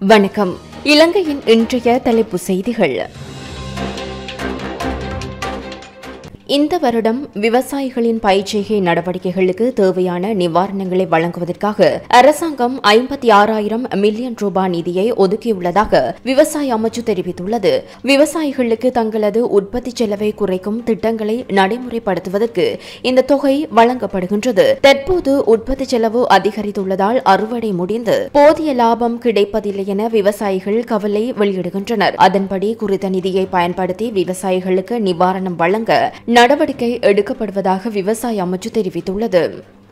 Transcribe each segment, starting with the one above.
வணக்கம் இலங்கையின் இன்றைய தலைப்பு செய்திகள் இந்த வருடம் விவசாயிகளின் பயிர்ச்செய்கை நடவடிக்கைகளுக்கு தேவையான நிவாரணங்களை வழங்குவதற்காக அரசாங்கம் ஐம்பத்தி ஆறாயிரம் மில்லியன் ரூபாய் நிதியை ஒதுக்கியுள்ளதாக விவசாய அமைச்சு தெரிவித்துள்ளது விவசாயிகளுக்கு தங்களது உற்பத்தி செலவை குறைக்கும் திட்டங்களை நடைமுறைப்படுத்துவதற்கு இந்த தொகை வழங்கப்படுகின்றது தற்போது உற்பத்தி செலவு அதிகரித்துள்ளதால் அறுவடை முடிந்து போதிய லாபம் கிடைப்பதில்லை என விவசாயிகள் கவலை வெளியிடுகின்றனர் அதன்படி குறித்த நிதியை பயன்படுத்தி விவசாயிகளுக்கு நிவாரணம் வழங்க நடவடிக்கை எடுக்கப்படுவதாக விவசாய அமைச்சு தெரிவித்துள்ளது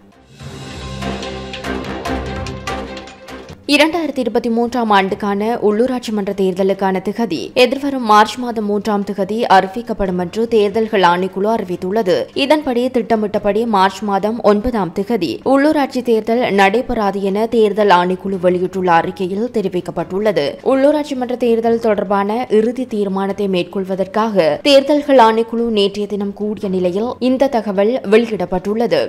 இரண்டாயிரத்தி இருபத்தி மூன்றாம் ஆண்டுக்கான உள்ளூராட்சி மன்ற தேர்தலுக்கான திகதி எதிர்வரும் மார்ச் மாதம் மூன்றாம் திகதி அறிவிக்கப்படும் என்று தேர்தல்கள் ஆணைக்குழு அறிவித்துள்ளது இதன்படி திட்டமிட்டபடி மார்ச் மாதம் ஒன்பதாம் திகதி உள்ளூராட்சி தேர்தல் நடைபெறாது என தேர்தல் ஆணைக்குழு வெளியிட்டுள்ள அறிக்கையில் தெரிவிக்கப்பட்டுள்ளது உள்ளூராட்சி மன்ற தேர்தல் தொடர்பான இறுதி தீர்மானத்தை மேற்கொள்வதற்காக தேர்தல்கள் ஆணைக்குழு நேற்றைய தினம் கூடிய நிலையில் இந்த தகவல் வெளியிடப்பட்டுள்ளது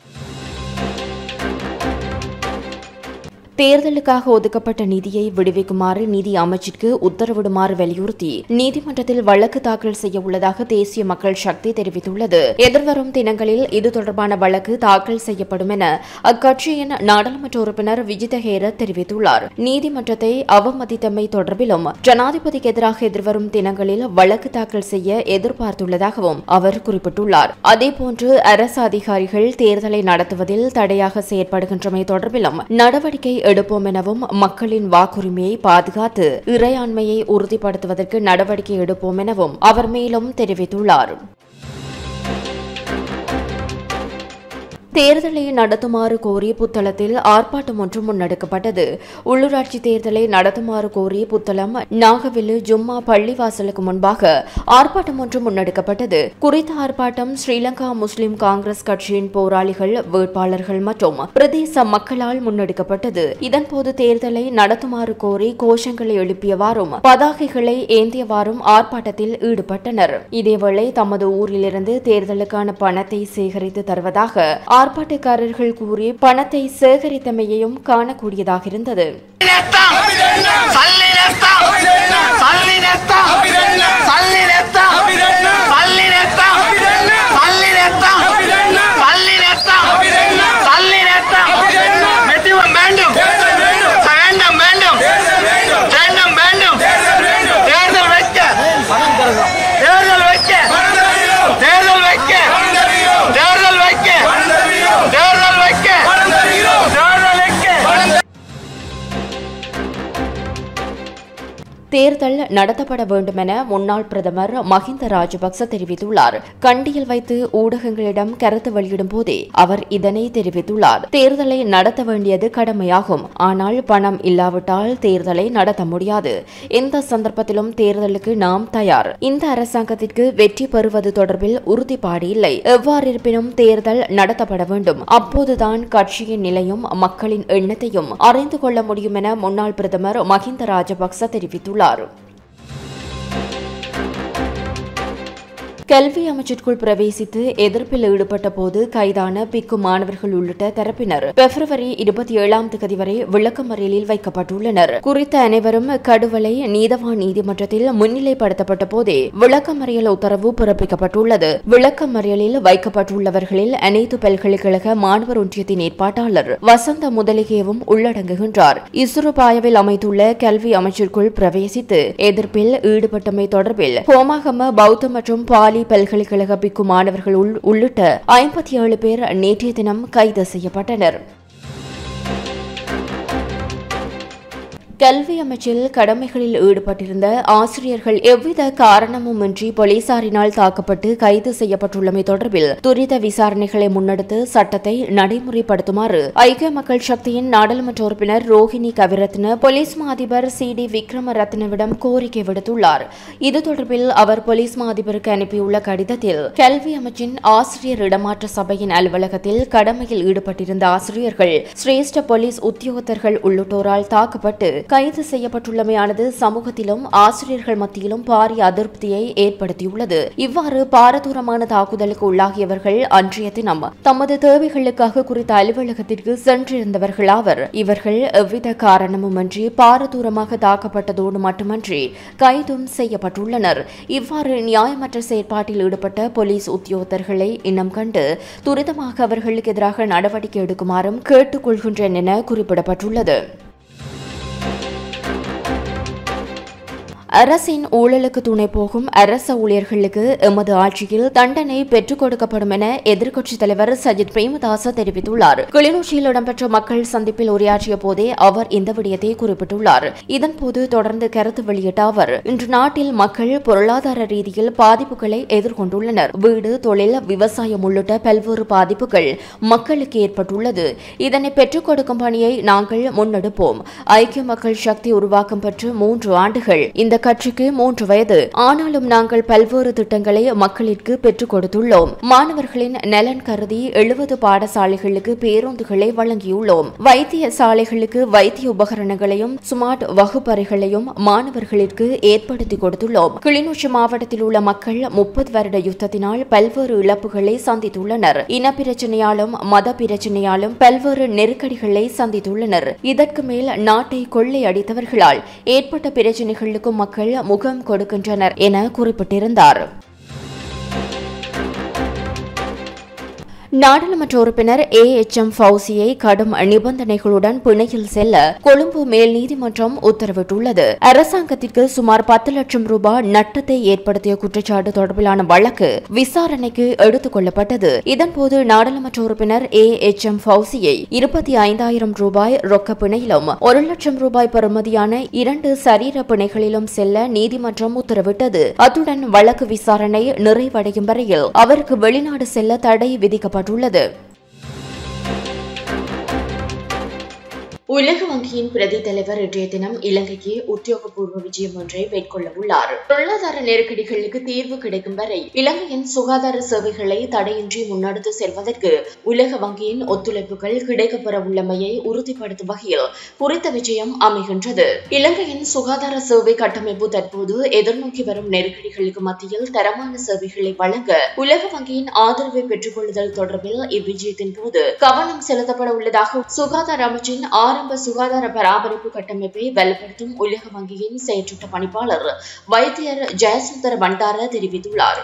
தேர்தலுக்காக ஒதுக்கப்பட்ட நிதியை விடுவிக்குமாறு நிதி அமைச்சிற்கு உத்தரவிடுமாறு வலியுறுத்தி நீதிமன்றத்தில் வழக்கு தாக்கல் செய்ய உள்ளதாக தேசிய மக்கள் சக்தி தெரிவித்துள்ளது எதிர்வரும் தினங்களில் இது தொடர்பான வழக்கு தாக்கல் செய்யப்படும் என அக்கட்சியின் நாடாளுமன்ற உறுப்பினர் விஜித ஹேரத் தெரிவித்துள்ளார் நீதிமன்றத்தை அவமதித்தமை தொடர்பிலும் ஜனாதிபதிக்கு எதிராக எதிர்வரும் தினங்களில் வழக்கு தாக்கல் செய்ய எதிர்பார்த்துள்ளதாகவும் அவர் குறிப்பிட்டுள்ளார் அதேபோன்று அரசு அதிகாரிகள் தேர்தலை நடத்துவதில் தடையாக செயற்படுகின்றமை தொடர்பிலும் நடவடிக்கை எடுப்போம் எனவும் மக்களின் வாக்குரிமையை பாதுகாத்து இறையாண்மையை உறுதிப்படுத்துவதற்கு நடவடிக்கை எடுப்போம் எனவும் அவர் மேலும் தெரிவித்துள்ளார் தேர்தலை நடத்துமாறு கோரி புத்தளத்தில் ஆர்ப்பாட்டம் ஒன்று முன்னெடுக்கப்பட்டது உள்ளூராட்சி தேர்தலை நடத்துமாறு கோரி புத்தளம் நாகவில்லு ஜும்மா பள்ளிவாசலுக்கு முன்பாக ஆர்ப்பாட்டம் ஒன்று முன்னெடுக்கப்பட்டது குறித்த ஆர்ப்பாட்டம் ஸ்ரீலங்கா முஸ்லிம் காங்கிரஸ் கட்சியின் போராளிகள் வேட்பாளர்கள் மற்றும் பிரதேச மக்களால் முன்னெடுக்கப்பட்டது இதன்போது தேர்தலை நடத்துமாறு கோரி கோஷங்களை எழுப்பியவாறும் பதாகைகளை ஏந்தியவாறும் ஆர்ப்பாட்டத்தில் ஈடுபட்டனர் இதேவேளை தமது ஊரிலிருந்து தேர்தலுக்கான பணத்தை சேகரித்து தருவதாக ஆர்ப்பாட்டக்காரர்கள் கூறி பணத்தை சேகரித்தமையையும் காணக்கூடியதாக இருந்தது சல்லி நேத்தம் சல்லி நேத்தம் சல்லி நேத்தம் சல்லி நேத்தம் சல்லி நேத்தம் சல்லி நேத்தம் சல்லி நேத்தம் மெட்டிவம் வேண்டும் வேண்டும் வேண்டும் வேண்டும் வேண்டும் தேர்தல் வைக்க தேர்தல் வைக்க தேர்தல் வைக்க தேர்தல் வைக்க தேர்தல் வைக்க தேர்தல் வைக்க தேர்தல் நடத்தப்பட வேண்டும் என முன்னாள் பிரதமர் மஹிந்த ராஜபக்ச தெரிவித்துள்ளார் கண்டியில் வைத்து ஊடகங்களிடம் கருத்து வெளியிடும் போதே அவர் இதனை தெரிவித்துள்ளார் தேர்தலை நடத்த வேண்டியது கடமையாகும் ஆனால் பணம் இல்லாவிட்டால் தேர்தலை நடத்த முடியாது எந்த சந்தர்ப்பத்திலும் தேர்தலுக்கு நாம் தயார் இந்த அரசாங்கத்திற்கு வெற்றி பெறுவது தொடர்பில் உறுதிப்பாடு இல்லை எவ்வாறிருப்பினும் தேர்தல் நடத்தப்பட வேண்டும் அப்போதுதான் கட்சியின் நிலையும் மக்களின் எண்ணத்தையும் அறிந்து கொள்ள முடியும் என முன்னாள் பிரதமர் மஹிந்த ராஜபக்ச தெரிவித்துள்ளார் கல்வி அமைச்சிற்குள் பிரவேசித்து எதிர்ப்பில் ஈடுபட்ட போது கைதான பிக்கு மாணவர்கள் உள்ளிட்ட தரப்பினர் பிப்ரவரி இருபத்தி ஏழாம் தேதி வரை விளக்கமறியலில் வைக்கப்பட்டுள்ளனர் குறித்த அனைவரும் கடுவலை நீதவான் நீதிமன்றத்தில் முன்னிலைப்படுத்தப்பட்ட போதே விளக்கமறியல் உத்தரவு பிறப்பிக்கப்பட்டுள்ளது விளக்கமறியலில் வைக்கப்பட்டுள்ளவர்களில் அனைத்து பல்கலைக்கழக மாணவர் ஒன்றியத்தின் ஏற்பாட்டாளர் வசந்த முதலிகேவும் உள்ளடங்குகின்றார் இசுருபாயவில் அமைத்துள்ள கல்வி அமைச்சிற்குள் பிரவேசித்து எதிர்ப்பில் ஈடுபட்டமை தொடர்பில் ஹோமாகம பௌத்த மற்றும் பாலி பல்கலைக்கழக பிக்கு மாணவர்கள் உள்- உள்ளிட்ட ஐம்பத்தி ஏழு பேர் நேற்றைய தினம் கைது செய்யப்பட்டனர் கல்வி அமைச்சில் கடமைகளில் ஈடுபட்டிருந்த ஆசிரியர்கள் எவ்வித காரணமுமின்றி போலீசாரினால் தாக்கப்பட்டு கைது செய்யப்பட்டுள்ளமை தொடர்பில் துரித விசாரணைகளை முன்னெடுத்து சட்டத்தை நடைமுறைப்படுத்துமாறு ஐக்கிய மக்கள் சக்தியின் நாடாளுமன்ற உறுப்பினர் ரோஹிணி கவிரத்ன போலீஸ் மா அதிபர் சி டி விக்ரமரத்னவிடம் கோரிக்கை விடுத்துள்ளார் இது தொடர்பில் அவர் போலீஸ் மா அதிபருக்கு அனுப்பியுள்ள கடிதத்தில் கல்வி அமைச்சின் ஆசிரியர் இடமாற்ற சபையின் அலுவலகத்தில் கடமையில் ஈடுபட்டிருந்த ஆசிரியர்கள் சிரேஷ்ட போலீஸ் உத்தியோகத்தர்கள் உள்ளிட்டோரால் தாக்கப்பட்டு கைது செய்யப்பட்டுள்ளமையானது சமூகத்திலும் ஆசிரியர்கள் மத்தியிலும் பாரிய அதிருப்தியை ஏற்படுத்தியுள்ளது இவ்வாறு பாரதூரமான தாக்குதலுக்கு உள்ளாகியவர்கள் அன்றைய தினம் தமது தேவைகளுக்காக குறித்த அலுவலகத்திற்கு சென்றிருந்தவர்களாவர் இவர்கள் எவ்வித காரணமுமின்றி பாரதூரமாக தாக்கப்பட்டதோடு மட்டுமன்றி கைதும் செய்யப்பட்டுள்ளனர் இவ்வாறு நியாயமற்ற செயற்பாட்டில் ஈடுபட்ட போலீஸ் உத்தியோகத்தர்களை இனம் கண்டு துரிதமாக அவர்களுக்கு எதிராக நடவடிக்கை எடுக்குமாறும் கேட்டுக்கொள்கின்றேன் என குறிப்பிடப்பட்டுள்ளது அரசின் ஊழலுக்கு துணை போகும் அரச ஊழியர்களுக்கு எமது ஆட்சியில் தண்டனை பெற்றுக் கொடுக்கப்படும் என எதிர்க்கட்சித் தலைவர் சஜித் பிரேமதாச தெரிவித்துள்ளார் கிளிநொச்சியில் இடம்பெற்ற மக்கள் சந்திப்பில் உரையாற்றிய போதே அவர் இந்த விடயத்தை குறிப்பிட்டுள்ளார் இதன்போது தொடர்ந்து கருத்து வெளியிட்ட அவர் இன்று நாட்டில் மக்கள் பொருளாதார ரீதியில் பாதிப்புகளை எதிர்கொண்டுள்ளனர் வீடு தொழில் விவசாயம் உள்ளிட்ட பல்வேறு பாதிப்புகள் மக்களுக்கு ஏற்பட்டுள்ளது இதனை பெற்றுக் கொடுக்கும் பணியை நாங்கள் முன்னெடுப்போம் ஐக்கிய மக்கள் சக்தி உருவாக்கம் பெற்று மூன்று ஆண்டுகள் இந்த கட்சிக்கு மூன்று வயது ஆனாலும் நாங்கள் பல்வேறு திட்டங்களை மக்களிற்கு பெற்றுக் கொடுத்துள்ளோம் மாணவர்களின் நலன் கருதி எழுபது பாடசாலைகளுக்கு பேருந்துகளை வழங்கியுள்ளோம் வைத்திய சாலைகளுக்கு வைத்திய உபகரணங்களையும் ஸ்மார்ட் வகுப்பறைகளையும் மாணவர்களிற்கு ஏற்படுத்தி கொடுத்துள்ளோம் கிளிநொச்சி மாவட்டத்தில் உள்ள மக்கள் முப்பது வருட யுத்தத்தினால் பல்வேறு இழப்புகளை சந்தித்துள்ளனர் இன பிரச்சனையாலும் மத பிரச்சனையாலும் பல்வேறு நெருக்கடிகளை சந்தித்துள்ளனர் இதற்கு மேல் நாட்டை கொள்ளையடித்தவர்களால் ஏற்பட்ட பிரச்சனைகளுக்கும் மக்கள் முகம் கொடுக்கின்றனர் என குறிப்பிட்டிருந்தார் நாடாளுமன்ற உறுப்பினர் ஏ எச் எம் ஃபவுசியை கடும் நிபந்தனைகளுடன் பிணையில் செல்ல கொழும்பு மேல் நீதிமன்றம் உத்தரவிட்டுள்ளது அரசாங்கத்திற்கு சுமார் பத்து லட்சம் ரூபாய் நட்டத்தை ஏற்படுத்திய குற்றச்சாட்டு தொடர்பிலான வழக்கு விசாரணைக்கு எடுத்துக் கொள்ளப்பட்டது இதன்போது நாடாளுமன்ற உறுப்பினர் ஏ எச் எம் ஃபவுசியை இருபத்தி ஐந்தாயிரம் ரூபாய் ரொக்க பிணையிலும் ஒரு லட்சம் ரூபாய் பெறுமதியான இரண்டு சரீர பிணைகளிலும் செல்ல நீதிமன்றம் உத்தரவிட்டது அத்துடன் வழக்கு விசாரணை நிறைவடையும் வரையில் அவருக்கு வெளிநாடு செல்ல தடை விதிக்கப்பட்டது செய்யப்பட்டுள்ளது உலக வங்கியின் பிரதி தலைவர் இன்றைய தினம் இலங்கைக்கு உத்தியோகபூர்வ விஜயம் ஒன்றை மேற்கொள்ள உள்ளார் பொருளாதார நெருக்கடிகளுக்கு தீர்வு கிடைக்கும் வரை இலங்கையின் சுகாதார சேவைகளை தடையின்றி முன்னெடுத்து செல்வதற்கு உலக வங்கியின் ஒத்துழைப்புகள் கிடைக்கப்பெற உள்ளமையை உறுதிப்படுத்தும் வகையில் குறித்த விஜயம் அமைகின்றது இலங்கையின் சுகாதார சேவை கட்டமைப்பு தற்போது எதிர்நோக்கி வரும் நெருக்கடிகளுக்கு மத்தியில் தரமான சேவைகளை வழங்க உலக வங்கியின் ஆதரவை பெற்றுக் கொள்ளுதல் தொடர்பில் இவ்விஜயத்தின் போது கவனம் செலுத்தப்பட உள்ளதாக சுகாதார அமைச்சின் ஆரம்ப சுகாதார பராமரிப்பு கட்டமைப்பை வலுப்படுத்தும் உலக வங்கியின் செயற்றிட்ட பணிப்பாளர் வைத்தியர் ஜெயசுந்தர பண்டார தெரிவித்துள்ளார்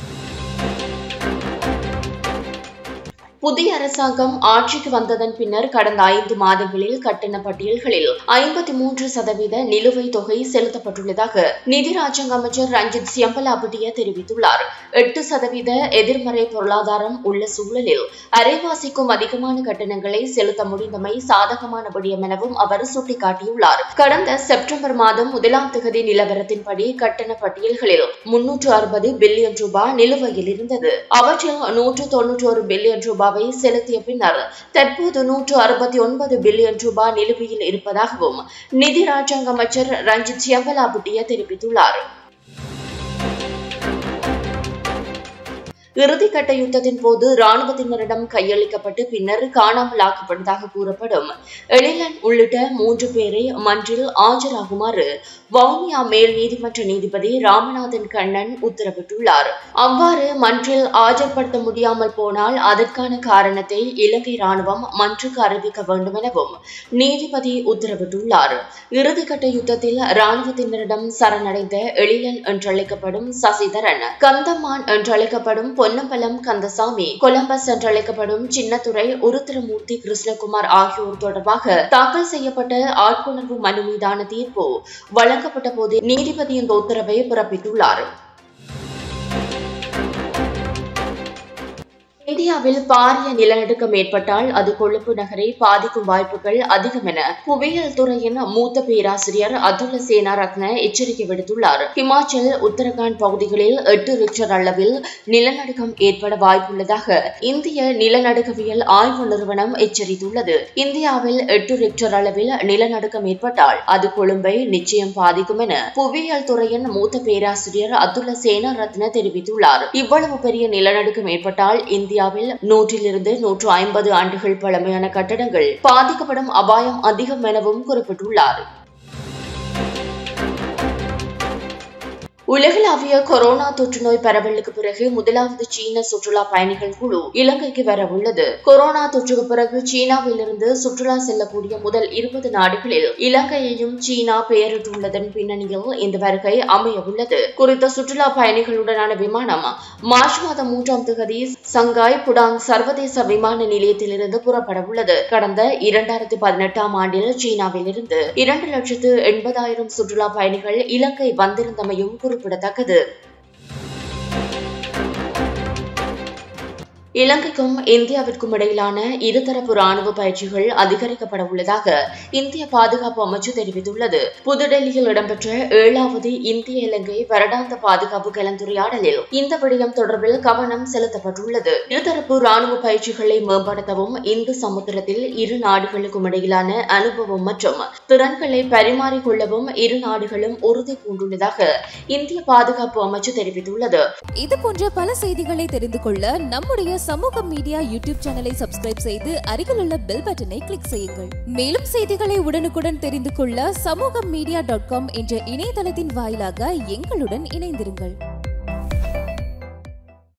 புதிய அரசாங்கம் ஆட்சிக்கு வந்ததன் பின்னர் கடந்த ஐந்து மாதங்களில் கட்டண பட்டியல்களில் ஐம்பத்தி மூன்று சதவீத நிலுவைத் தொகை செலுத்தப்பட்டுள்ளதாக நிதி ராஜாங்க அமைச்சர் ரஞ்சித் சியம்பலாபட்டிய தெரிவித்துள்ளார் எட்டு சதவீத எதிர்மறை பொருளாதாரம் உள்ள சூழலில் அரைவாசிக்கும் அதிகமான கட்டணங்களை செலுத்த முடிந்தமை சாதகமான விடயம் எனவும் அவர் சுட்டிக்காட்டியுள்ளார் கடந்த செப்டம்பர் மாதம் முதலாம் திகதி நிலவரத்தின்படி கட்டண பட்டியல்களில் முன்னூற்று அறுபது பில்லியன் ரூபாய் நிலுவையில் இருந்தது அவற்றில் நூற்று தொன்னூற்றி ஒரு பில்லியன் ரூபாவை செலுத்திய பின்னர் தற்போது நூற்று அறுபத்தி ஒன்பது பில்லியன் ரூபாய் நிலுவையில் இருப்பதாகவும் நிதி ராஜாங்க அமைச்சர் ரஞ்சித் சியம்பலாபுட்டிய தெரிவித்துள்ளார் இறுதிக்கட்ட யுத்தத்தின் போது ராணுவத்தினரிடம் கையளிக்கப்பட்டு பின்னர் காணாமல் ஆக்கப்பட்டதாக கூறப்படும் எழிலன் உள்ளிட்ட மூன்று பேரை மன்றில் ஆஜராகுமாறு வவுனியா மேல் நீதிமன்ற நீதிபதி ராமநாதன் கண்ணன் உத்தரவிட்டுள்ளார் அவ்வாறு மன்றில் ஆஜர்படுத்த முடியாமல் போனால் அதற்கான காரணத்தை இலங்கை ராணுவம் மன்றுக்கு அறிவிக்க வேண்டும் எனவும் நீதிபதி உத்தரவிட்டுள்ளார் இறுதிக்கட்ட யுத்தத்தில் ராணுவத்தினரிடம் சரணடைந்த எழிலன் என்றழைக்கப்படும் சசிதரன் கந்தம்மான் என்றழைக்கப்படும் பொன்னம்பலம் கந்தசாமி கொலம்பஸ் என்றழைக்கப்படும் சின்னத்துறை உருத்திரமூர்த்தி கிருஷ்ணகுமார் ஆகியோர் தொடர்பாக தாக்கல் செய்யப்பட்ட ஆட்கொணர்வு மனு மீதான தீர்ப்பு வழங்கப்பட்ட போதே நீதிபதி இந்த உத்தரவை பிறப்பித்துள்ளார் இந்தியாவில் பாரிய நிலநடுக்கம் ஏற்பட்டால் அது கொழும்பு நகரை பாதிக்கும் வாய்ப்புகள் அதிகம் என புவியியல் துறையின் மூத்த பேராசிரியர் அதுல சேனாரத்ன எச்சரிக்கை விடுத்துள்ளார் ஹிமாச்சல் உத்தரகாண்ட் பகுதிகளில் எட்டு ரிக்டர் அளவில் நிலநடுக்கம் ஏற்பட வாய்ப்புள்ளதாக இந்திய நிலநடுக்கவியல் ஆய்வு நிறுவனம் எச்சரித்துள்ளது இந்தியாவில் எட்டு ரிக்டர் அளவில் நிலநடுக்கம் ஏற்பட்டால் அது கொழும்பை நிச்சயம் பாதிக்கும் என புவியியல் துறையின் மூத்த பேராசிரியர் அதுல சேனாரத்ன தெரிவித்துள்ளார் இவ்வளவு பெரிய நிலநடுக்கம் ஏற்பட்டால் இந்தியாவில் நூற்றிலிருந்து நூற்று ஐம்பது ஆண்டுகள் பழமையான கட்டடங்கள் பாதிக்கப்படும் அபாயம் அதிகம் எனவும் குறிப்பிட்டுள்ளார் உலகளாவிய கொரோனா தொற்று நோய் பரவலுக்கு பிறகு முதலாவது சீன சுற்றுலா பயணிகள் குழு இலங்கைக்கு வர உள்ளது கொரோனா தொற்றுக்கு பிறகு சீனாவிலிருந்து சுற்றுலா செல்லக்கூடிய முதல் இருபது நாடுகளில் இலங்கையையும் சீனா பெயரிட்டுள்ளதன் பின்னணியில் இந்த வருகை அமைய உள்ளது குறித்த சுற்றுலா பயணிகளுடனான விமானம் மார்ச் மாதம் மூன்றாம் தேதி சங்காய் புடாங் சர்வதேச விமான நிலையத்திலிருந்து புறப்பட உள்ளது கடந்த இரண்டாயிரத்தி பதினெட்டாம் ஆண்டில் சீனாவிலிருந்து இரண்டு லட்சத்து எண்பதாயிரம் சுற்றுலா பயணிகள் இலங்கை வந்திருந்தமையும் குறிப்பிடத்தக்கது இலங்கைக்கும் இந்தியாவிற்கும் இடையிலான இருதரப்பு ராணுவ பயிற்சிகள் அதிகரிக்கப்பட உள்ளதாக இந்திய பாதுகாப்பு அமைச்சு தெரிவித்துள்ளது புதுடெல்லியில் இடம்பெற்ற ஏழாவது இந்திய இலங்கை வருடாந்த பாதுகாப்பு கலந்துரையாடலில் இந்த விடயம் தொடர்பில் கவனம் செலுத்தப்பட்டுள்ளது இருதரப்பு ராணுவ பயிற்சிகளை மேம்படுத்தவும் இந்து சமுத்திரத்தில் இரு நாடுகளுக்கும் இடையிலான அனுபவம் மற்றும் திறன்களை பரிமாறிக்கொள்ளவும் இரு நாடுகளும் உறுதி பூண்டுள்ளதாக இந்திய பாதுகாப்பு அமைச்சு தெரிவித்துள்ளது இது போன்ற பல செய்திகளை தெரிந்து கொள்ள நம்முடைய சமூக மீடியா யூடியூப் சேனலை சப்ஸ்கிரைப் செய்து அருகிலுள்ள பெல் பட்டனை கிளிக் செய்யுங்கள் மேலும் செய்திகளை உடனுக்குடன் தெரிந்து கொள்ள சமூக மீடியா டாட் காம் என்ற இணையதளத்தின் வாயிலாக எங்களுடன் இணைந்திருங்கள்